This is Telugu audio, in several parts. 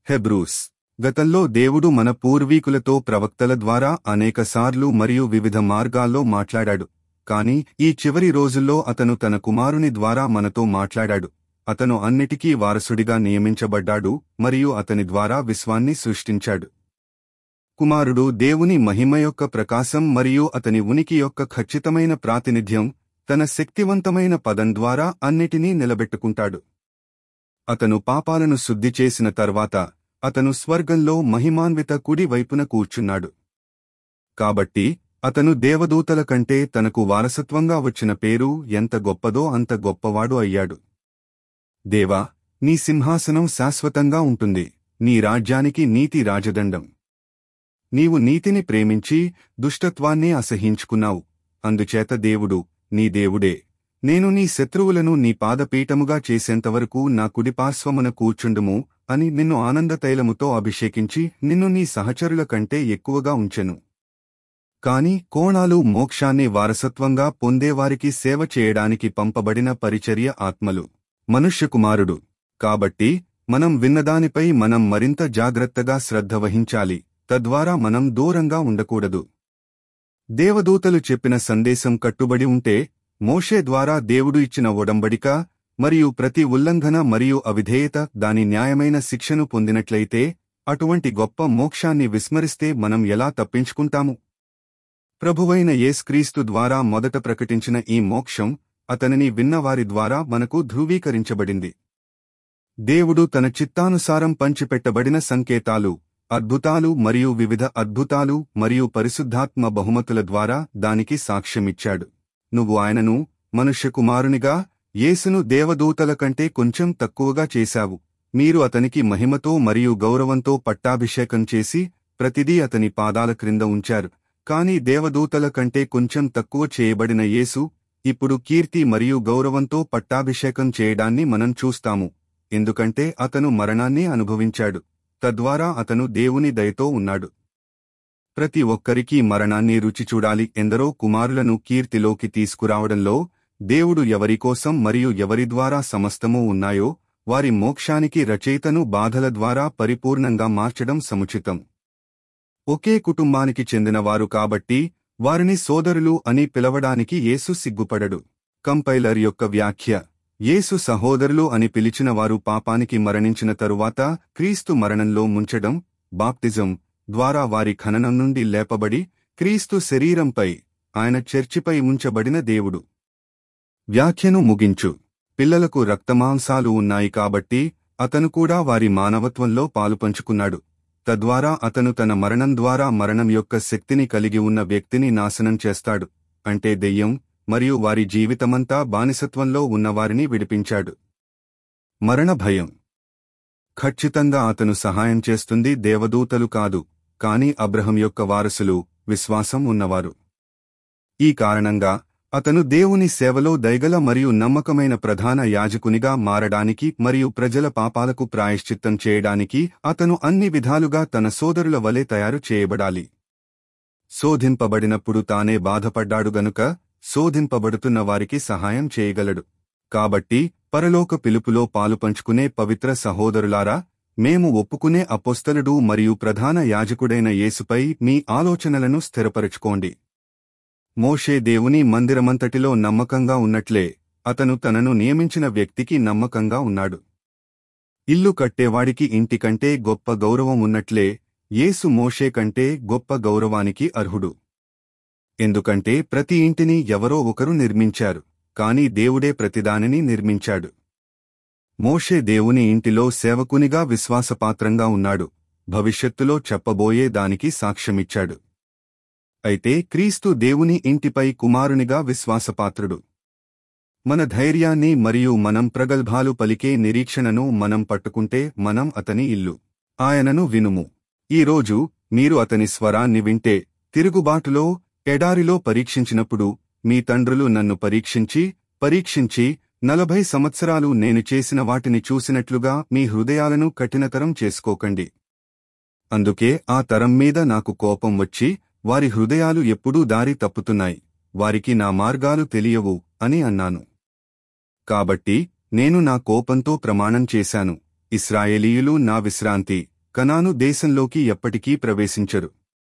హెబ్రూస్ గతంలో దేవుడు మన పూర్వీకులతో ప్రవక్తల ద్వారా అనేకసార్లు మరియు వివిధ మార్గాల్లో మాట్లాడాడు కాని ఈ చివరి రోజుల్లో అతను తన కుమారుని ద్వారా మనతో మాట్లాడాడు అతను అన్నిటికీ వారసుడిగా నియమించబడ్డాడు మరియు అతని ద్వారా విశ్వాన్ని సృష్టించాడు కుమారుడు దేవుని మహిమ యొక్క ప్రకాశం మరియు అతని ఉనికి యొక్క ఖచ్చితమైన ప్రాతినిధ్యం తన శక్తివంతమైన పదం ద్వారా అన్నిటినీ నిలబెట్టుకుంటాడు అతను పాపాలను శుద్ధి చేసిన తర్వాత అతను స్వర్గంలో మహిమాన్విత కుడి వైపున కూర్చున్నాడు కాబట్టి అతను దేవదూతల కంటే తనకు వారసత్వంగా వచ్చిన పేరు ఎంత గొప్పదో అంత గొప్పవాడు అయ్యాడు దేవా నీ సింహాసనం శాశ్వతంగా ఉంటుంది నీ రాజ్యానికి నీతి రాజదండం నీవు నీతిని ప్రేమించి దుష్టత్వాన్ని అసహించుకున్నావు అందుచేత దేవుడు నీ దేవుడే నేను నీ శత్రువులను నీ పాదపీఠముగా చేసేంతవరకు నా కుడిపార్శ్వమున కూర్చుండుము అని నిన్ను ఆనందతైలముతో అభిషేకించి నిన్ను నీ సహచరుల కంటే ఎక్కువగా ఉంచెను కాని కోణాలు మోక్షాన్ని వారసత్వంగా పొందేవారికి సేవ చేయడానికి పంపబడిన పరిచర్య ఆత్మలు మనుష్యకుమారుడు కాబట్టి మనం విన్నదానిపై మనం మరింత జాగ్రత్తగా శ్రద్ధ వహించాలి తద్వారా మనం దూరంగా ఉండకూడదు దేవదూతలు చెప్పిన సందేశం కట్టుబడి ఉంటే మోషే ద్వారా దేవుడు ఇచ్చిన ఒడంబడిక మరియు ప్రతి ఉల్లంఘన మరియు అవిధేయత దాని న్యాయమైన శిక్షను పొందినట్లయితే అటువంటి గొప్ప మోక్షాన్ని విస్మరిస్తే మనం ఎలా తప్పించుకుంటాము ప్రభువైన యేస్క్రీస్తు ద్వారా మొదట ప్రకటించిన ఈ మోక్షం అతనిని విన్నవారి ద్వారా మనకు ధృవీకరించబడింది దేవుడు తన చిత్తానుసారం పంచిపెట్టబడిన సంకేతాలు అద్భుతాలు మరియు వివిధ అద్భుతాలు మరియు పరిశుద్ధాత్మ బహుమతుల ద్వారా దానికి సాక్ష్యమిచ్చాడు నువ్వు ఆయనను మనుష్యకుమారునిగా యేసును దేవదూతల కంటే కొంచెం తక్కువగా చేశావు మీరు అతనికి మహిమతో మరియు గౌరవంతో పట్టాభిషేకం చేసి ప్రతిదీ అతని పాదాల క్రింద ఉంచారు కాని దేవదూతల కంటే కొంచెం తక్కువ చేయబడిన యేసు ఇప్పుడు కీర్తి మరియు గౌరవంతో పట్టాభిషేకం చేయడాన్ని మనం చూస్తాము ఎందుకంటే అతను మరణాన్ని అనుభవించాడు తద్వారా అతను దేవుని దయతో ఉన్నాడు ప్రతి ఒక్కరికీ మరణాన్ని రుచి చూడాలి ఎందరో కుమారులను కీర్తిలోకి తీసుకురావడంలో దేవుడు ఎవరికోసం మరియు ఎవరి ద్వారా సమస్తమూ ఉన్నాయో వారి మోక్షానికి రచయితను బాధల ద్వారా పరిపూర్ణంగా మార్చడం సముచితం ఒకే కుటుంబానికి చెందినవారు కాబట్టి వారిని సోదరులు అని పిలవడానికి యేసు సిగ్గుపడడు కంపైలర్ యొక్క వ్యాఖ్య యేసు సహోదరులు అని పిలిచిన వారు పాపానికి మరణించిన తరువాత క్రీస్తు మరణంలో ముంచడం బాప్తిజం ద్వారా వారి ఖననం నుండి లేపబడి క్రీస్తు శరీరంపై ఆయన చర్చిపై ఉంచబడిన దేవుడు వ్యాఖ్యను ముగించు పిల్లలకు రక్తమాంసాలు ఉన్నాయి కాబట్టి అతను కూడా వారి మానవత్వంలో పాలుపంచుకున్నాడు తద్వారా అతను తన మరణం ద్వారా మరణం యొక్క శక్తిని కలిగి ఉన్న వ్యక్తిని నాశనం చేస్తాడు అంటే దెయ్యం మరియు వారి జీవితమంతా బానిసత్వంలో ఉన్నవారిని విడిపించాడు మరణ భయం ఖచ్చితంగా అతను సహాయం చేస్తుంది దేవదూతలు కాదు కాని అబ్రహం యొక్క వారసులు విశ్వాసం ఉన్నవారు ఈ కారణంగా అతను దేవుని సేవలో దయగల మరియు నమ్మకమైన ప్రధాన యాజకునిగా మారడానికి మరియు ప్రజల పాపాలకు ప్రాయశ్చిత్తం చేయడానికి అతను అన్ని విధాలుగా తన సోదరుల వలె తయారు చేయబడాలి శోధింపబడినప్పుడు తానే బాధపడ్డాడు గనుక శోధింపబడుతున్న వారికి సహాయం చేయగలడు కాబట్టి పరలోక పిలుపులో పాలుపంచుకునే పవిత్ర సహోదరులారా మేము ఒప్పుకునే అపోస్తలుడు మరియు ప్రధాన యాజకుడైన యేసుపై మీ ఆలోచనలను స్థిరపరచుకోండి మోషే దేవుని మందిరమంతటిలో నమ్మకంగా ఉన్నట్లే అతను తనను నియమించిన వ్యక్తికి నమ్మకంగా ఉన్నాడు ఇల్లు కట్టేవాడికి ఇంటికంటే గొప్ప గౌరవం ఉన్నట్లే యేసు మోషే కంటే గొప్ప గౌరవానికి అర్హుడు ఎందుకంటే ప్రతి ఇంటిని ఎవరో ఒకరు నిర్మించారు కాని దేవుడే ప్రతిదానిని నిర్మించాడు మోషే దేవుని ఇంటిలో సేవకునిగా విశ్వాసపాత్రంగా ఉన్నాడు భవిష్యత్తులో చెప్పబోయే దానికి సాక్ష్యమిచ్చాడు అయితే క్రీస్తు దేవుని ఇంటిపై కుమారునిగా విశ్వాసపాత్రుడు మన ధైర్యాన్ని మరియు మనం ప్రగల్భాలు పలికే నిరీక్షణను మనం పట్టుకుంటే మనం అతని ఇల్లు ఆయనను వినుము ఈరోజు మీరు అతని స్వరాన్ని వింటే తిరుగుబాటులో ఎడారిలో పరీక్షించినప్పుడు మీ తండ్రులు నన్ను పరీక్షించి పరీక్షించి నలభై సంవత్సరాలు నేను చేసిన వాటిని చూసినట్లుగా మీ హృదయాలను కఠినతరం చేసుకోకండి అందుకే ఆ తరం మీద నాకు కోపం వచ్చి వారి హృదయాలు ఎప్పుడూ దారి తప్పుతున్నాయి వారికి నా మార్గాలు తెలియవు అని అన్నాను కాబట్టి నేను నా కోపంతో ప్రమాణం చేశాను ఇస్రాయేలీయులు నా విశ్రాంతి కనాను దేశంలోకి ఎప్పటికీ ప్రవేశించరు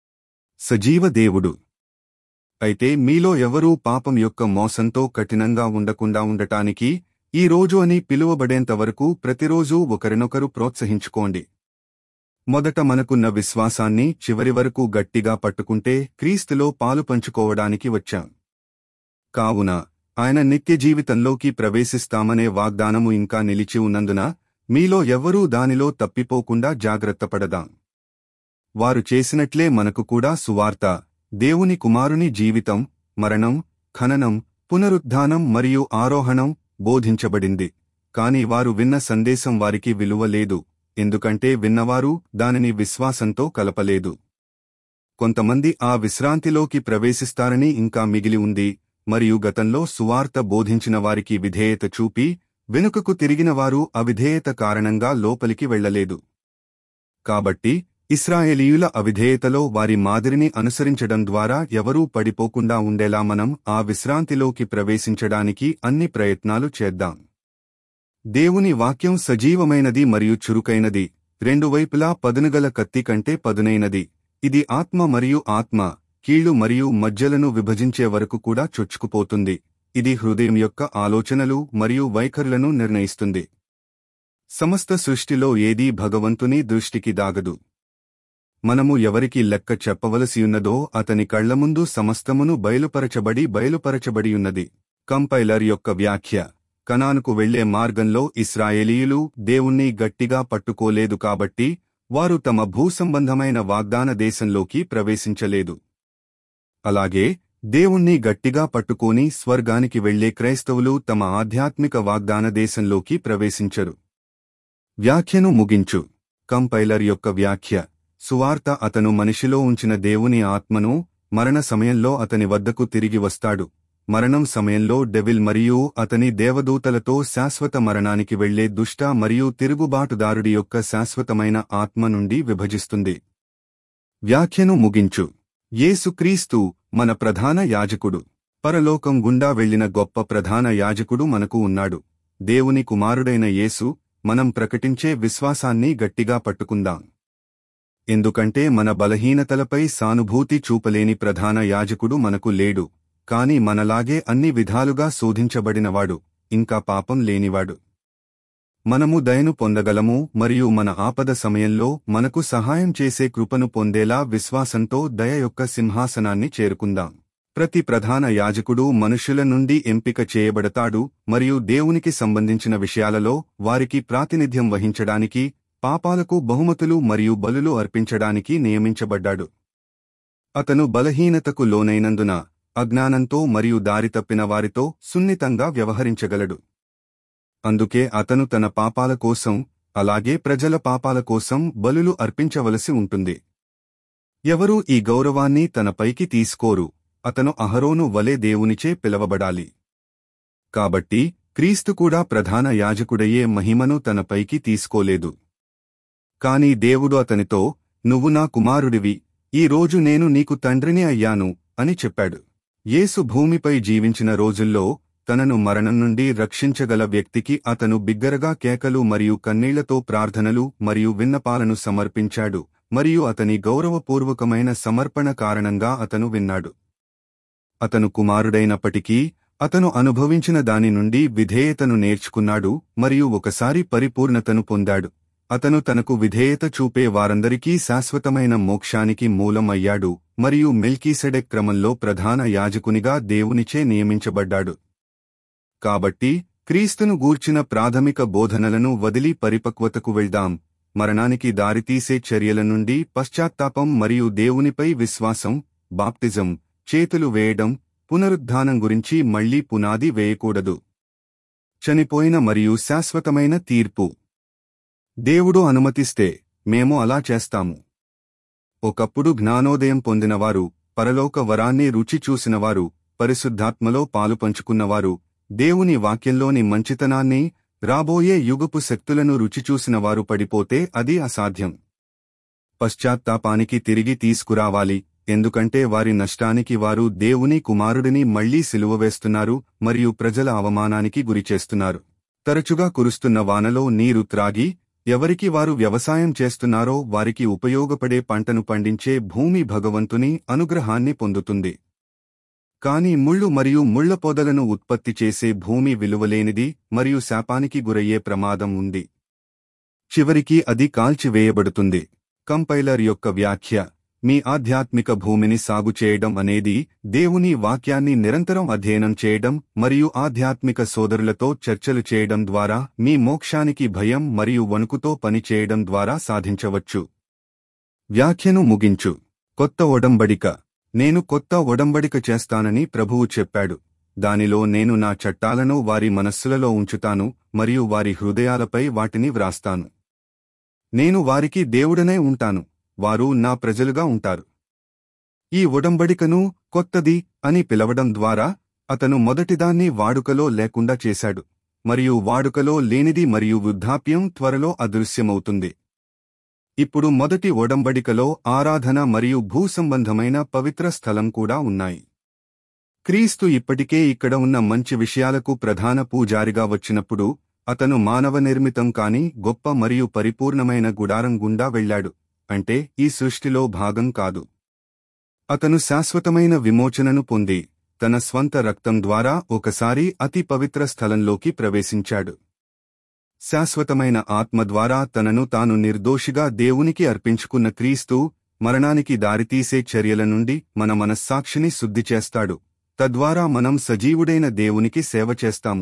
సజీవ దేవుడు అయితే మీలో ఎవరూ పాపం యొక్క మోసంతో కఠినంగా ఉండకుండా ఉండటానికి ఈ రోజు అని పిలువబడేంతవరకు ప్రతిరోజూ ఒకరినొకరు ప్రోత్సహించుకోండి మొదట మనకున్న విశ్వాసాన్ని చివరి వరకు గట్టిగా పట్టుకుంటే క్రీస్తులో పాలు పంచుకోవడానికి వచ్చాం కావున ఆయన నిత్య జీవితంలోకి ప్రవేశిస్తామనే వాగ్దానము ఇంకా నిలిచి ఉన్నందున మీలో ఎవ్వరూ దానిలో తప్పిపోకుండా జాగ్రత్తపడదాం వారు చేసినట్లే మనకు కూడా సువార్త దేవుని కుమారుని జీవితం మరణం ఖననం పునరుద్ధానం మరియు ఆరోహణం బోధించబడింది కాని వారు విన్న సందేశం వారికి విలువ లేదు ఎందుకంటే విన్నవారు దానిని విశ్వాసంతో కలపలేదు కొంతమంది ఆ విశ్రాంతిలోకి ప్రవేశిస్తారని ఇంకా మిగిలి ఉంది మరియు గతంలో సువార్త బోధించిన వారికి విధేయత చూపి వెనుకకు తిరిగిన వారు అవిధేయత కారణంగా లోపలికి వెళ్లలేదు కాబట్టి ఇస్రాయేలీయుల అవిధేయతలో వారి మాదిరిని అనుసరించడం ద్వారా ఎవరూ పడిపోకుండా ఉండేలా మనం ఆ విశ్రాంతిలోకి ప్రవేశించడానికి అన్ని ప్రయత్నాలు చేద్దాం దేవుని వాక్యం సజీవమైనది మరియు చురుకైనది రెండు వైపులా పదునుగల కత్తి కంటే పదునైనది ఇది ఆత్మ మరియు ఆత్మ కీళ్లు మరియు మధ్యలను విభజించే వరకు కూడా చొచ్చుకుపోతుంది ఇది హృదయం యొక్క ఆలోచనలు మరియు వైఖరులను నిర్ణయిస్తుంది సమస్త సృష్టిలో ఏదీ భగవంతుని దృష్టికి దాగదు మనము ఎవరికి లెక్క చెప్పవలసియున్నదో అతని కళ్ల ముందు సమస్తమును బయలుపరచబడి బయలుపరచబడియున్నది కంపైలర్ యొక్క వ్యాఖ్య కనానుకు వెళ్లే మార్గంలో ఇస్రాయేలీయులు దేవుణ్ణి గట్టిగా పట్టుకోలేదు కాబట్టి వారు తమ భూసంబంధమైన వాగ్దాన దేశంలోకి ప్రవేశించలేదు అలాగే దేవుణ్ణి గట్టిగా పట్టుకోని స్వర్గానికి వెళ్లే క్రైస్తవులు తమ ఆధ్యాత్మిక వాగ్దాన దేశంలోకి ప్రవేశించరు వ్యాఖ్యను ముగించు కంపైలర్ యొక్క వ్యాఖ్య సువార్త అతను మనిషిలో ఉంచిన దేవుని ఆత్మను మరణ సమయంలో అతని వద్దకు తిరిగి వస్తాడు మరణం సమయంలో డెవిల్ మరియు అతని దేవదూతలతో శాశ్వత మరణానికి వెళ్లే దుష్ట మరియు తిరుగుబాటుదారుడి యొక్క శాశ్వతమైన ఆత్మ నుండి విభజిస్తుంది వ్యాఖ్యను ముగించు యేసుక్రీస్తు మన ప్రధాన యాజకుడు పరలోకం గుండా వెళ్లిన గొప్ప ప్రధాన యాజకుడు మనకు ఉన్నాడు దేవుని కుమారుడైన యేసు మనం ప్రకటించే విశ్వాసాన్ని గట్టిగా పట్టుకుందాం ఎందుకంటే మన బలహీనతలపై సానుభూతి చూపలేని ప్రధాన యాజకుడు మనకు లేడు కాని మనలాగే అన్ని విధాలుగా శోధించబడినవాడు ఇంకా పాపం లేనివాడు మనము దయను పొందగలము మరియు మన ఆపద సమయంలో మనకు సహాయం చేసే కృపను పొందేలా విశ్వాసంతో దయ యొక్క సింహాసనాన్ని చేరుకుందాం ప్రతి ప్రధాన యాజకుడు మనుష్యుల నుండి ఎంపిక చేయబడతాడు మరియు దేవునికి సంబంధించిన విషయాలలో వారికి ప్రాతినిధ్యం వహించడానికి పాపాలకు బహుమతులు మరియు బలులు అర్పించడానికి నియమించబడ్డాడు అతను బలహీనతకు లోనైనందున అజ్ఞానంతో మరియు దారి తప్పిన వారితో సున్నితంగా వ్యవహరించగలడు అందుకే అతను తన పాపాల కోసం అలాగే ప్రజల పాపాల కోసం బలులు అర్పించవలసి ఉంటుంది ఎవరూ ఈ గౌరవాన్ని తనపైకి తీసుకోరు అతను అహరోను వలె దేవునిచే పిలవబడాలి కాబట్టి క్రీస్తు కూడా ప్రధాన యాజకుడయ్యే మహిమను తనపైకి తీసుకోలేదు కాని దేవుడు అతనితో నువ్వు నా కుమారుడివి ఈ రోజు నేను నీకు తండ్రిని అయ్యాను అని చెప్పాడు యేసు భూమిపై జీవించిన రోజుల్లో తనను మరణం నుండి రక్షించగల వ్యక్తికి అతను బిగ్గరగా కేకలు మరియు కన్నీళ్లతో ప్రార్థనలు మరియు విన్నపాలను సమర్పించాడు మరియు అతని గౌరవపూర్వకమైన సమర్పణ కారణంగా అతను విన్నాడు అతను కుమారుడైనప్పటికీ అతను అనుభవించిన దాని నుండి విధేయతను నేర్చుకున్నాడు మరియు ఒకసారి పరిపూర్ణతను పొందాడు అతను తనకు విధేయత చూపే వారందరికీ శాశ్వతమైన మోక్షానికి మూలం అయ్యాడు మరియు మెల్కీసెడెక్ క్రమంలో ప్రధాన యాజకునిగా దేవునిచే నియమించబడ్డాడు కాబట్టి క్రీస్తును గూర్చిన ప్రాథమిక బోధనలను వదిలి పరిపక్వతకు వెళ్దాం మరణానికి దారితీసే చర్యల నుండి పశ్చాత్తాపం మరియు దేవునిపై విశ్వాసం బాప్తిజం చేతులు వేయడం పునరుద్ధానం గురించి మళ్లీ పునాది వేయకూడదు చనిపోయిన మరియు శాశ్వతమైన తీర్పు దేవుడు అనుమతిస్తే మేము అలా చేస్తాము ఒకప్పుడు జ్ఞానోదయం పొందినవారు పరలోక వరాన్ని రుచి చూసినవారు పరిశుద్ధాత్మలో పాలు పంచుకున్నవారు దేవుని వాక్యంలోని మంచితనాన్ని రాబోయే యుగపు శక్తులను రుచి చూసినవారు పడిపోతే అది అసాధ్యం పశ్చాత్తాపానికి తిరిగి తీసుకురావాలి ఎందుకంటే వారి నష్టానికి వారు దేవుని కుమారుడిని మళ్లీ సిలువ వేస్తున్నారు మరియు ప్రజల అవమానానికి గురిచేస్తున్నారు తరచుగా కురుస్తున్న వానలో నీరు త్రాగి ఎవరికి వారు వ్యవసాయం చేస్తున్నారో వారికి ఉపయోగపడే పంటను పండించే భూమి భగవంతుని అనుగ్రహాన్ని పొందుతుంది కాని ముళ్ళు మరియు ముళ్ల పొదలను ఉత్పత్తి చేసే భూమి విలువలేనిది మరియు శాపానికి గురయ్యే ప్రమాదం ఉంది చివరికి అది కాల్చివేయబడుతుంది కంపైలర్ యొక్క వ్యాఖ్య మీ ఆధ్యాత్మిక భూమిని సాగు చేయడం అనేది దేవుని వాక్యాన్ని నిరంతరం అధ్యయనం చేయడం మరియు ఆధ్యాత్మిక సోదరులతో చర్చలు చేయడం ద్వారా మీ మోక్షానికి భయం మరియు వణుకుతో పనిచేయడం ద్వారా సాధించవచ్చు వ్యాఖ్యను ముగించు కొత్త ఒడంబడిక నేను కొత్త ఒడంబడిక చేస్తానని ప్రభువు చెప్పాడు దానిలో నేను నా చట్టాలను వారి మనస్సులలో ఉంచుతాను మరియు వారి హృదయాలపై వాటిని వ్రాస్తాను నేను వారికి దేవుడనే ఉంటాను వారు నా ప్రజలుగా ఉంటారు ఈ ఒడంబడికను కొత్తది అని పిలవడం ద్వారా అతను మొదటిదాన్ని వాడుకలో లేకుండా చేశాడు మరియు వాడుకలో లేనిది మరియు వృద్ధాప్యం త్వరలో అదృశ్యమవుతుంది ఇప్పుడు మొదటి ఒడంబడికలో ఆరాధన మరియు భూసంబంధమైన పవిత్ర స్థలం కూడా ఉన్నాయి క్రీస్తు ఇప్పటికే ఇక్కడ ఉన్న మంచి విషయాలకు ప్రధాన పూజారిగా వచ్చినప్పుడు అతను మానవ నిర్మితం కాని గొప్ప మరియు పరిపూర్ణమైన గుడారం గుండా వెళ్ళాడు అంటే ఈ సృష్టిలో భాగం కాదు అతను శాశ్వతమైన విమోచనను పొంది తన స్వంత రక్తం ద్వారా ఒకసారి అతి పవిత్ర స్థలంలోకి ప్రవేశించాడు శాశ్వతమైన ఆత్మ ద్వారా తనను తాను నిర్దోషిగా దేవునికి అర్పించుకున్న క్రీస్తు మరణానికి దారితీసే చర్యల నుండి మన మనస్సాక్షిని శుద్ధి చేస్తాడు తద్వారా మనం సజీవుడైన దేవునికి సేవ చేస్తాము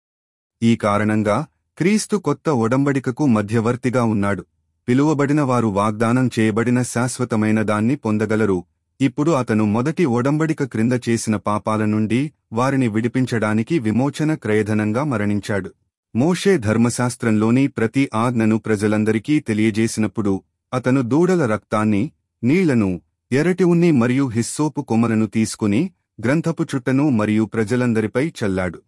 ఈ కారణంగా క్రీస్తు కొత్త ఒడంబడికకు మధ్యవర్తిగా ఉన్నాడు పిలువబడిన వారు వాగ్దానం చేయబడిన శాశ్వతమైన దాన్ని పొందగలరు ఇప్పుడు అతను మొదటి ఒడంబడిక క్రింద చేసిన పాపాల నుండి వారిని విడిపించడానికి విమోచన క్రయధనంగా మరణించాడు మోషే ధర్మశాస్త్రంలోని ప్రతి ఆజ్ఞను ప్రజలందరికీ తెలియజేసినప్పుడు అతను దూడల రక్తాన్ని నీళ్లను ఎరటి ఉన్ని మరియు హిస్సోపు కొమ్మలను తీసుకుని గ్రంథపు చుట్టను మరియు ప్రజలందరిపై చల్లాడు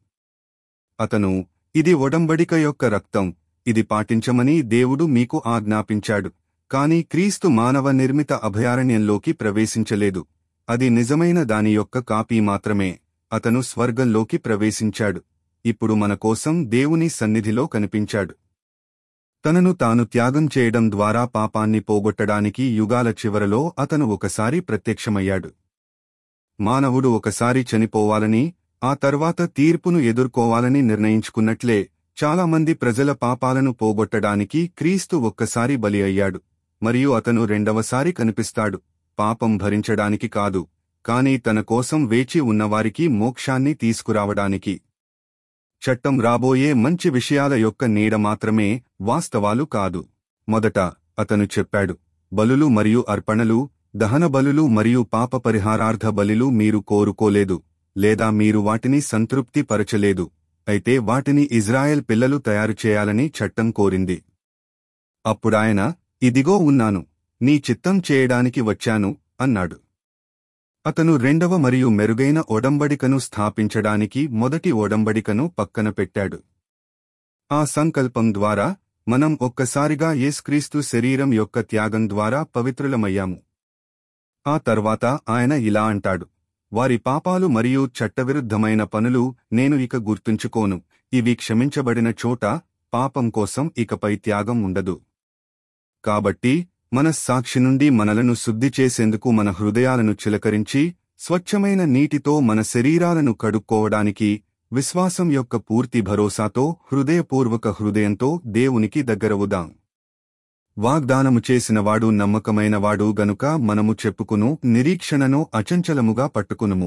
అతను ఇది ఒడంబడిక యొక్క రక్తం ఇది పాటించమని దేవుడు మీకు ఆజ్ఞాపించాడు కాని క్రీస్తు మానవ నిర్మిత అభయారణ్యంలోకి ప్రవేశించలేదు అది నిజమైన దాని యొక్క కాపీ మాత్రమే అతను స్వర్గంలోకి ప్రవేశించాడు ఇప్పుడు మన కోసం దేవుని సన్నిధిలో కనిపించాడు తనను తాను త్యాగం చేయడం ద్వారా పాపాన్ని పోగొట్టడానికి యుగాల చివరలో అతను ఒకసారి ప్రత్యక్షమయ్యాడు మానవుడు ఒకసారి చనిపోవాలని ఆ తర్వాత తీర్పును ఎదుర్కోవాలని నిర్ణయించుకున్నట్లే చాలామంది ప్రజల పాపాలను పోగొట్టడానికి క్రీస్తు ఒక్కసారి బలి అయ్యాడు మరియు అతను రెండవసారి కనిపిస్తాడు పాపం భరించడానికి కాదు కాని తన కోసం వేచి ఉన్నవారికి మోక్షాన్ని తీసుకురావడానికి చట్టం రాబోయే మంచి విషయాల యొక్క నీడ మాత్రమే వాస్తవాలు కాదు మొదట అతను చెప్పాడు బలులు మరియు అర్పణలు దహన బలులు మరియు పాప పరిహారార్థ బలిలు మీరు కోరుకోలేదు లేదా మీరు వాటిని సంతృప్తి పరచలేదు అయితే వాటిని ఇజ్రాయెల్ పిల్లలు తయారు చేయాలని చట్టం కోరింది అప్పుడాయన ఇదిగో ఉన్నాను నీ చిత్తం చేయడానికి వచ్చాను అన్నాడు అతను రెండవ మరియు మెరుగైన ఒడంబడికను స్థాపించడానికి మొదటి ఒడంబడికను పక్కన పెట్టాడు ఆ సంకల్పం ద్వారా మనం ఒక్కసారిగా యేస్క్రీస్తు శరీరం యొక్క త్యాగం ద్వారా పవిత్రులమయ్యాము ఆ తర్వాత ఆయన ఇలా అంటాడు వారి పాపాలు మరియు చట్టవిరుద్ధమైన పనులు నేను ఇక గుర్తుంచుకోను ఇవి క్షమించబడిన చోట పాపం కోసం ఇకపై త్యాగం ఉండదు కాబట్టి మనస్సాక్షి నుండి మనలను శుద్ధి చేసేందుకు మన హృదయాలను చిలకరించి స్వచ్ఛమైన నీటితో మన శరీరాలను కడుక్కోవడానికి విశ్వాసం యొక్క పూర్తి భరోసాతో హృదయపూర్వక హృదయంతో దేవునికి దగ్గరవుదాం వాగ్దానము చేసినవాడు నమ్మకమైనవాడు గనుక మనము చెప్పుకును నిరీక్షణను అచంచలముగా పట్టుకునుము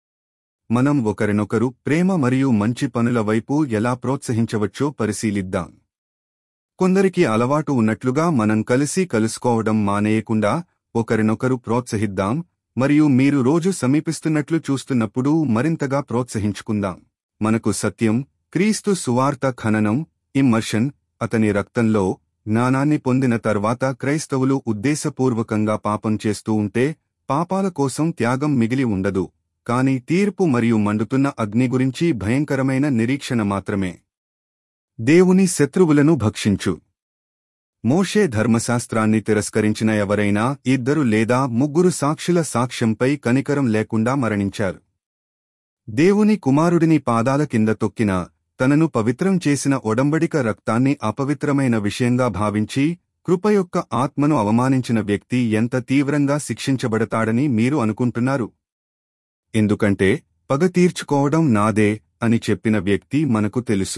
మనం ఒకరినొకరు ప్రేమ మరియు మంచి పనుల వైపు ఎలా ప్రోత్సహించవచ్చో పరిశీలిద్దాం కొందరికి అలవాటు ఉన్నట్లుగా మనం కలిసి కలుసుకోవడం మానేయకుండా ఒకరినొకరు ప్రోత్సహిద్దాం మరియు మీరు రోజు సమీపిస్తున్నట్లు చూస్తున్నప్పుడు మరింతగా ప్రోత్సహించుకుందాం మనకు సత్యం క్రీస్తు సువార్త ఖననం ఇమ్మర్షన్ అతని రక్తంలో జ్ఞానాన్ని పొందిన తర్వాత క్రైస్తవులు ఉద్దేశపూర్వకంగా పాపం చేస్తూ ఉంటే పాపాల కోసం త్యాగం మిగిలి ఉండదు కాని తీర్పు మరియు మండుతున్న అగ్ని గురించి భయంకరమైన నిరీక్షణ మాత్రమే దేవుని శత్రువులను భక్షించు మోషే ధర్మశాస్త్రాన్ని తిరస్కరించిన ఎవరైనా ఇద్దరు లేదా ముగ్గురు సాక్షుల సాక్ష్యంపై కనికరం లేకుండా మరణించారు దేవుని కుమారుడిని పాదాల కింద తొక్కిన తనను పవిత్రం చేసిన ఒడంబడిక రక్తాన్ని అపవిత్రమైన విషయంగా భావించి కృప యొక్క ఆత్మను అవమానించిన వ్యక్తి ఎంత తీవ్రంగా శిక్షించబడతాడని మీరు అనుకుంటున్నారు ఎందుకంటే పగ తీర్చుకోవడం నాదే అని చెప్పిన వ్యక్తి మనకు తెలుసు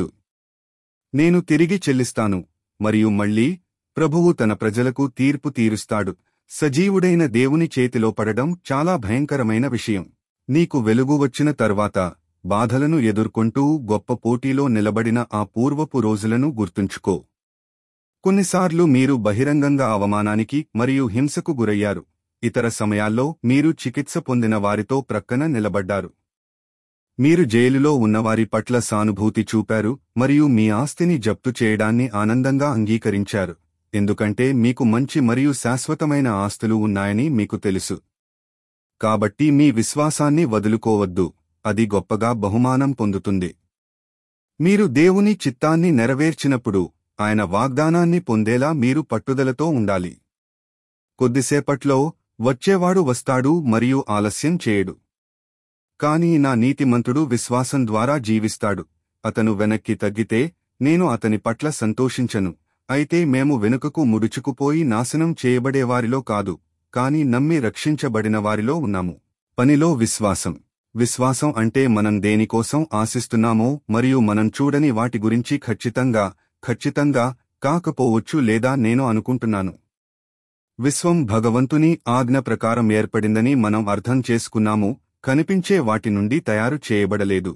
నేను తిరిగి చెల్లిస్తాను మరియు మళ్ళీ ప్రభువు తన ప్రజలకు తీర్పు తీరుస్తాడు సజీవుడైన దేవుని చేతిలో పడడం చాలా భయంకరమైన విషయం నీకు వెలుగు వచ్చిన తర్వాత బాధలను ఎదుర్కొంటూ గొప్ప పోటీలో నిలబడిన ఆ పూర్వపు రోజులను గుర్తుంచుకో కొన్నిసార్లు మీరు బహిరంగంగా అవమానానికి మరియు హింసకు గురయ్యారు ఇతర సమయాల్లో మీరు చికిత్స పొందిన వారితో ప్రక్కన నిలబడ్డారు మీరు జైలులో ఉన్నవారి పట్ల సానుభూతి చూపారు మరియు మీ ఆస్తిని జప్తు చేయడాన్ని ఆనందంగా అంగీకరించారు ఎందుకంటే మీకు మంచి మరియు శాశ్వతమైన ఆస్తులు ఉన్నాయని మీకు తెలుసు కాబట్టి మీ విశ్వాసాన్ని వదులుకోవద్దు అది గొప్పగా బహుమానం పొందుతుంది మీరు దేవుని చిత్తాన్ని నెరవేర్చినప్పుడు ఆయన వాగ్దానాన్ని పొందేలా మీరు పట్టుదలతో ఉండాలి కొద్దిసేపట్లో వచ్చేవాడు వస్తాడు మరియు ఆలస్యం చేయడు కాని నా నీతిమంతుడు విశ్వాసం ద్వారా జీవిస్తాడు అతను వెనక్కి తగ్గితే నేను అతని పట్ల సంతోషించను అయితే మేము వెనుకకు ముడుచుకుపోయి నాశనం చేయబడేవారిలో కాదు కాని నమ్మి రక్షించబడిన వారిలో ఉన్నాము పనిలో విశ్వాసం విశ్వాసం అంటే మనం దేనికోసం ఆశిస్తున్నామో మరియు మనం చూడని వాటి గురించి ఖచ్చితంగా ఖచ్చితంగా కాకపోవచ్చు లేదా నేను అనుకుంటున్నాను విశ్వం భగవంతుని ఆజ్ఞ ప్రకారం ఏర్పడిందని మనం అర్థం చేసుకున్నాము కనిపించే వాటి నుండి తయారు చేయబడలేదు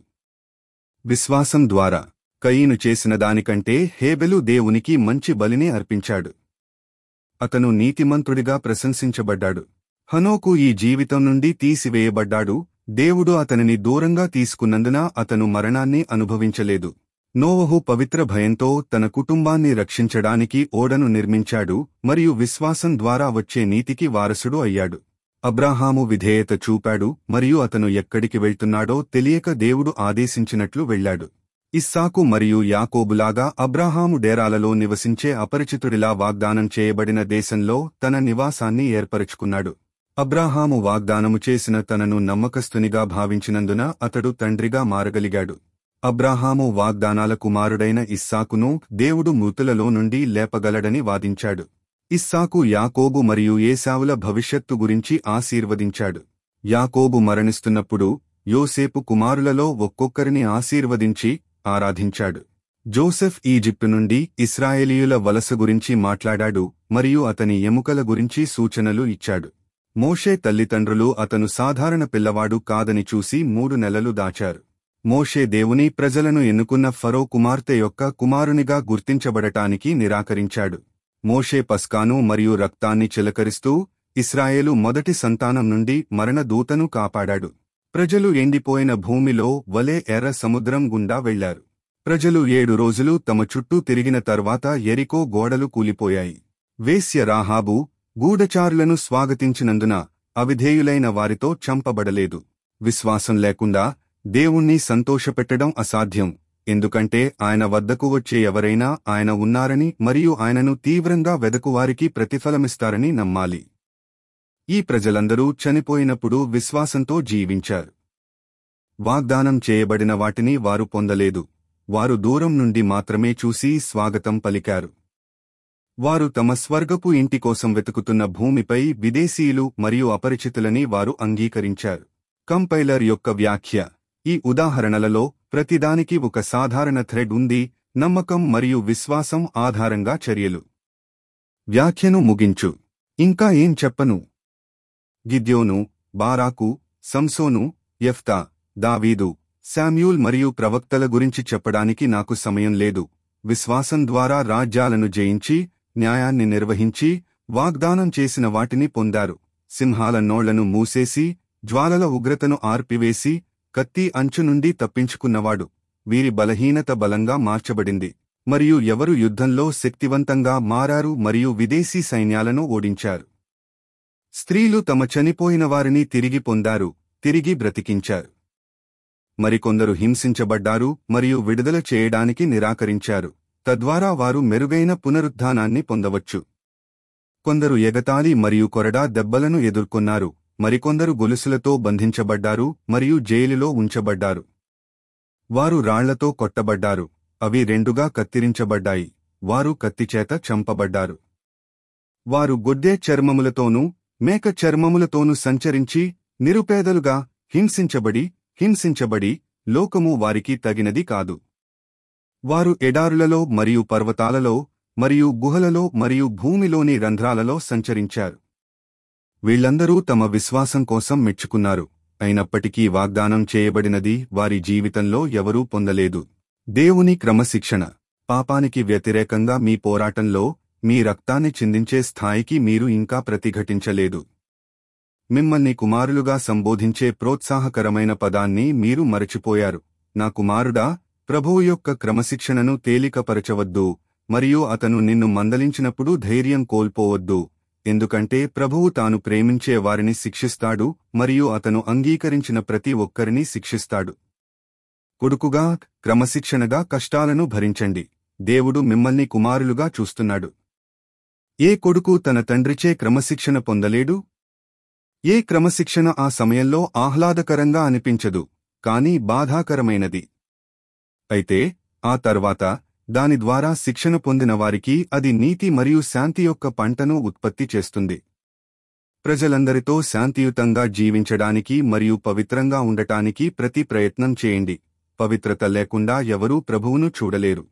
విశ్వాసం ద్వారా కయీను చేసిన దానికంటే హేబెలు దేవునికి మంచి బలిని అర్పించాడు అతను నీతిమంతుడిగా ప్రశంసించబడ్డాడు హనోకు ఈ జీవితం నుండి తీసివేయబడ్డాడు దేవుడు అతనిని దూరంగా తీసుకున్నందున అతను మరణాన్ని అనుభవించలేదు నోవహు పవిత్ర భయంతో తన కుటుంబాన్ని రక్షించడానికి ఓడను నిర్మించాడు మరియు విశ్వాసం ద్వారా వచ్చే నీతికి వారసుడు అయ్యాడు అబ్రాహాము విధేయత చూపాడు మరియు అతను ఎక్కడికి వెళ్తున్నాడో తెలియక దేవుడు ఆదేశించినట్లు వెళ్ళాడు ఇస్సాకు మరియు యాకోబులాగా అబ్రాహాము డేరాలలో నివసించే అపరిచితుడిలా వాగ్దానం చేయబడిన దేశంలో తన నివాసాన్ని ఏర్పరచుకున్నాడు అబ్రాహాము వాగ్దానము చేసిన తనను నమ్మకస్తునిగా భావించినందున అతడు తండ్రిగా మారగలిగాడు అబ్రాహాము వాగ్దానాల కుమారుడైన ఇస్సాకును దేవుడు మృతులలో నుండి లేపగలడని వాదించాడు ఇస్సాకు యాకోబు మరియు ఏశావుల భవిష్యత్తు గురించి ఆశీర్వదించాడు యాకోబు మరణిస్తున్నప్పుడు యోసేపు కుమారులలో ఒక్కొక్కరిని ఆశీర్వదించి ఆరాధించాడు జోసెఫ్ ఈజిప్టు నుండి ఇస్రాయేలీయుల వలస గురించి మాట్లాడాడు మరియు అతని ఎముకల గురించి సూచనలు ఇచ్చాడు మోషే తల్లిదండ్రులు అతను సాధారణ పిల్లవాడు కాదని చూసి మూడు నెలలు దాచారు మోషే దేవుని ప్రజలను ఎన్నుకున్న ఫరో కుమార్తె యొక్క కుమారునిగా గుర్తించబడటానికి నిరాకరించాడు మోషే పస్కాను మరియు రక్తాన్ని చిలకరిస్తూ ఇస్రాయేలు మొదటి సంతానం నుండి మరణదూతను కాపాడాడు ప్రజలు ఎండిపోయిన భూమిలో వలే ఎర్ర సముద్రం గుండా వెళ్లారు ప్రజలు ఏడు రోజులు తమ చుట్టూ తిరిగిన తర్వాత ఎరికో గోడలు కూలిపోయాయి వేశ్య రాహాబు గూఢచారులను స్వాగతించినందున అవిధేయులైన వారితో చంపబడలేదు విశ్వాసం లేకుండా దేవుణ్ణి సంతోషపెట్టడం అసాధ్యం ఎందుకంటే ఆయన వద్దకు వచ్చే ఎవరైనా ఆయన ఉన్నారని మరియు ఆయనను తీవ్రంగా వెదకువారికి ప్రతిఫలమిస్తారని నమ్మాలి ఈ ప్రజలందరూ చనిపోయినప్పుడు విశ్వాసంతో జీవించారు వాగ్దానం చేయబడిన వాటిని వారు పొందలేదు వారు దూరం నుండి మాత్రమే చూసి స్వాగతం పలికారు వారు తమ స్వర్గపు ఇంటి కోసం వెతుకుతున్న భూమిపై విదేశీయులు మరియు అపరిచితులని వారు అంగీకరించారు కంపైలర్ యొక్క వ్యాఖ్య ఈ ఉదాహరణలలో ప్రతిదానికి ఒక సాధారణ థ్రెడ్ ఉంది నమ్మకం మరియు విశ్వాసం ఆధారంగా చర్యలు వ్యాఖ్యను ముగించు ఇంకా ఏం చెప్పను గిద్యోను బారాకు సంసోను యెఫ్తా దావీదు శామ్యూల్ మరియు ప్రవక్తల గురించి చెప్పడానికి నాకు సమయం లేదు విశ్వాసం ద్వారా రాజ్యాలను జయించి న్యాయాన్ని నిర్వహించి వాగ్దానం చేసిన వాటిని పొందారు సింహాల నోళ్లను మూసేసి జ్వాలల ఉగ్రతను ఆర్పివేసి కత్తి అంచు నుండి తప్పించుకున్నవాడు వీరి బలహీనత బలంగా మార్చబడింది మరియు ఎవరు యుద్ధంలో శక్తివంతంగా మారారు మరియు విదేశీ సైన్యాలను ఓడించారు స్త్రీలు తమ చనిపోయిన వారిని తిరిగి పొందారు తిరిగి బ్రతికించారు మరికొందరు హింసించబడ్డారు మరియు విడుదల చేయడానికి నిరాకరించారు తద్వారా వారు మెరుగైన పునరుద్ధానాన్ని పొందవచ్చు కొందరు ఎగతాళి మరియు కొరడా దెబ్బలను ఎదుర్కొన్నారు మరికొందరు గొలుసులతో బంధించబడ్డారు మరియు జైలులో ఉంచబడ్డారు వారు రాళ్లతో కొట్టబడ్డారు అవి రెండుగా కత్తిరించబడ్డాయి వారు కత్తిచేత చంపబడ్డారు వారు గొడ్డే చర్మములతోనూ మేక చర్మములతోనూ సంచరించి నిరుపేదలుగా హింసించబడి హింసించబడి లోకము వారికి తగినది కాదు వారు ఎడారులలో మరియు పర్వతాలలో మరియు గుహలలో మరియు భూమిలోని రంధ్రాలలో సంచరించారు వీళ్ళందరూ తమ విశ్వాసం కోసం మెచ్చుకున్నారు అయినప్పటికీ వాగ్దానం చేయబడినది వారి జీవితంలో ఎవరూ పొందలేదు దేవుని క్రమశిక్షణ పాపానికి వ్యతిరేకంగా మీ పోరాటంలో మీ రక్తాన్ని చిందించే స్థాయికి మీరు ఇంకా ప్రతిఘటించలేదు మిమ్మల్ని కుమారులుగా సంబోధించే ప్రోత్సాహకరమైన పదాన్ని మీరు మరచిపోయారు నా కుమారుడా ప్రభువు యొక్క క్రమశిక్షణను తేలికపరచవద్దు మరియు అతను నిన్ను మందలించినప్పుడు ధైర్యం కోల్పోవద్దు ఎందుకంటే ప్రభువు తాను ప్రేమించే వారిని శిక్షిస్తాడు మరియు అతను అంగీకరించిన ప్రతి ఒక్కరిని శిక్షిస్తాడు కొడుకుగా క్రమశిక్షణగా కష్టాలను భరించండి దేవుడు మిమ్మల్ని కుమారులుగా చూస్తున్నాడు ఏ కొడుకు తన తండ్రిచే క్రమశిక్షణ పొందలేడు ఏ క్రమశిక్షణ ఆ సమయంలో ఆహ్లాదకరంగా అనిపించదు కాని బాధాకరమైనది అయితే ఆ తర్వాత దాని ద్వారా శిక్షణ పొందిన వారికి అది నీతి మరియు శాంతి యొక్క పంటను ఉత్పత్తి చేస్తుంది ప్రజలందరితో శాంతియుతంగా జీవించడానికి మరియు పవిత్రంగా ఉండటానికి ప్రతి ప్రయత్నం చేయండి పవిత్రత లేకుండా ఎవరూ ప్రభువును చూడలేరు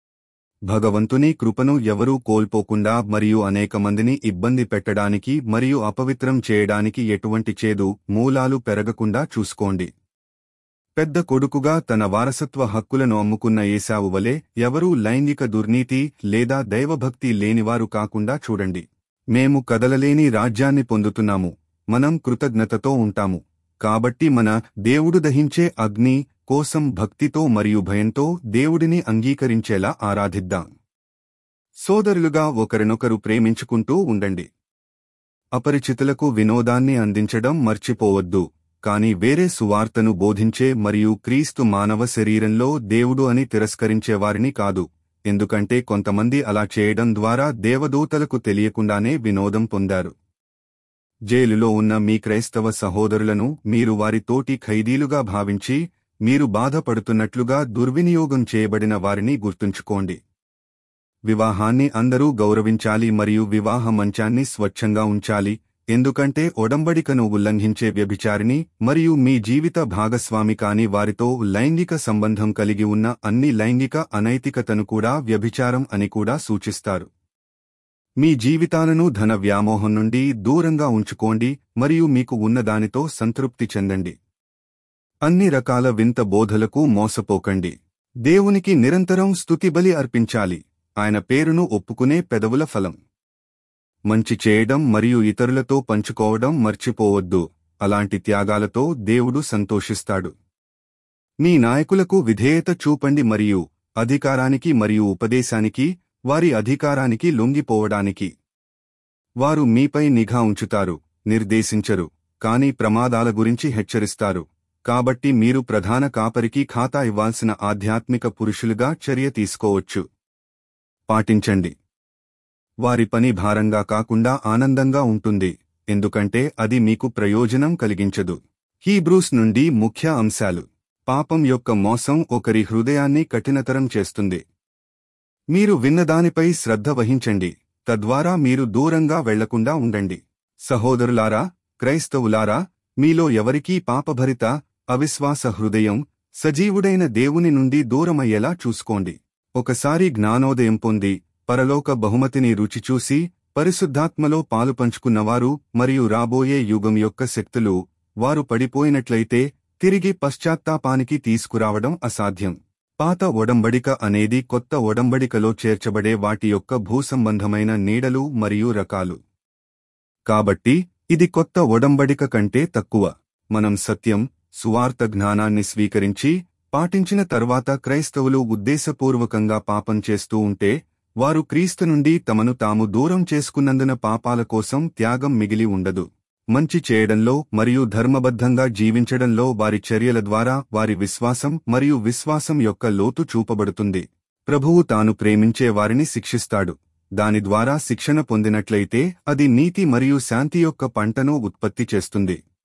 భగవంతుని కృపను ఎవరూ కోల్పోకుండా మరియు అనేక మందిని ఇబ్బంది పెట్టడానికి మరియు అపవిత్రం చేయడానికి ఎటువంటి చేదు మూలాలు పెరగకుండా చూసుకోండి పెద్ద కొడుకుగా తన వారసత్వ హక్కులను అమ్ముకున్న ఏశావు వలె ఎవరూ లైంగిక దుర్నీతి లేదా దైవభక్తి లేనివారు కాకుండా చూడండి మేము కదలలేని రాజ్యాన్ని పొందుతున్నాము మనం కృతజ్ఞతతో ఉంటాము కాబట్టి మన దేవుడు దహించే అగ్ని కోసం భక్తితో మరియు భయంతో దేవుడిని అంగీకరించేలా ఆరాధిద్దాం సోదరులుగా ఒకరినొకరు ప్రేమించుకుంటూ ఉండండి అపరిచితులకు వినోదాన్ని అందించడం మర్చిపోవద్దు కాని వేరే సువార్తను బోధించే మరియు క్రీస్తు మానవ శరీరంలో దేవుడు అని తిరస్కరించేవారిని కాదు ఎందుకంటే కొంతమంది అలా చేయడం ద్వారా దేవదూతలకు తెలియకుండానే వినోదం పొందారు జైలులో ఉన్న మీ క్రైస్తవ సహోదరులను మీరు వారి తోటి ఖైదీలుగా భావించి మీరు బాధపడుతున్నట్లుగా దుర్వినియోగం చేయబడిన వారిని గుర్తుంచుకోండి వివాహాన్ని అందరూ గౌరవించాలి మరియు వివాహ మంచాన్ని స్వచ్ఛంగా ఉంచాలి ఎందుకంటే ఒడంబడికను ఉల్లంఘించే వ్యభిచారిని మరియు మీ జీవిత భాగస్వామి కాని వారితో లైంగిక సంబంధం కలిగి ఉన్న అన్ని లైంగిక అనైతికతను కూడా వ్యభిచారం అని కూడా సూచిస్తారు మీ జీవితాలను ధన వ్యామోహం నుండి దూరంగా ఉంచుకోండి మరియు మీకు ఉన్నదానితో సంతృప్తి చెందండి అన్ని రకాల వింత బోధలకు మోసపోకండి దేవునికి నిరంతరం స్తుతిబలి అర్పించాలి ఆయన పేరును ఒప్పుకునే పెదవుల ఫలం మంచి చేయడం మరియు ఇతరులతో పంచుకోవడం మర్చిపోవద్దు అలాంటి త్యాగాలతో దేవుడు సంతోషిస్తాడు మీ నాయకులకు విధేయత చూపండి మరియు అధికారానికి మరియు ఉపదేశానికి వారి అధికారానికి లొంగిపోవడానికి వారు మీపై నిఘా ఉంచుతారు నిర్దేశించరు కాని ప్రమాదాల గురించి హెచ్చరిస్తారు కాబట్టి మీరు ప్రధాన కాపరికి ఖాతా ఇవ్వాల్సిన ఆధ్యాత్మిక పురుషులుగా చర్య తీసుకోవచ్చు పాటించండి వారి పని భారంగా కాకుండా ఆనందంగా ఉంటుంది ఎందుకంటే అది మీకు ప్రయోజనం కలిగించదు హీబ్రూస్ నుండి ముఖ్య అంశాలు పాపం యొక్క మోసం ఒకరి హృదయాన్ని కఠినతరం చేస్తుంది మీరు విన్నదానిపై శ్రద్ధ వహించండి తద్వారా మీరు దూరంగా వెళ్లకుండా ఉండండి సహోదరులారా క్రైస్తవులారా మీలో ఎవరికీ పాపభరిత అవిశ్వాస హృదయం సజీవుడైన దేవుని నుండి దూరమయ్యేలా చూసుకోండి ఒకసారి జ్ఞానోదయం పొంది పరలోక బహుమతిని రుచిచూసి పరిశుద్ధాత్మలో పాలుపంచుకున్నవారు మరియు రాబోయే యుగం యొక్క శక్తులు వారు పడిపోయినట్లయితే తిరిగి పశ్చాత్తాపానికి తీసుకురావడం అసాధ్యం పాత ఒడంబడిక అనేది కొత్త ఒడంబడికలో చేర్చబడే వాటి యొక్క భూసంబంధమైన నీడలు మరియు రకాలు కాబట్టి ఇది కొత్త ఒడంబడిక కంటే తక్కువ మనం సత్యం సువార్త జ్ఞానాన్ని స్వీకరించి పాటించిన తర్వాత క్రైస్తవులు ఉద్దేశపూర్వకంగా పాపం చేస్తూ ఉంటే వారు క్రీస్తు నుండి తమను తాము దూరం చేసుకున్నందున పాపాల కోసం త్యాగం మిగిలి ఉండదు మంచి చేయడంలో మరియు ధర్మబద్ధంగా జీవించడంలో వారి చర్యల ద్వారా వారి విశ్వాసం మరియు విశ్వాసం యొక్క లోతు చూపబడుతుంది ప్రభువు తాను ప్రేమించే వారిని శిక్షిస్తాడు దాని ద్వారా శిక్షణ పొందినట్లయితే అది నీతి మరియు శాంతి యొక్క పంటను ఉత్పత్తి చేస్తుంది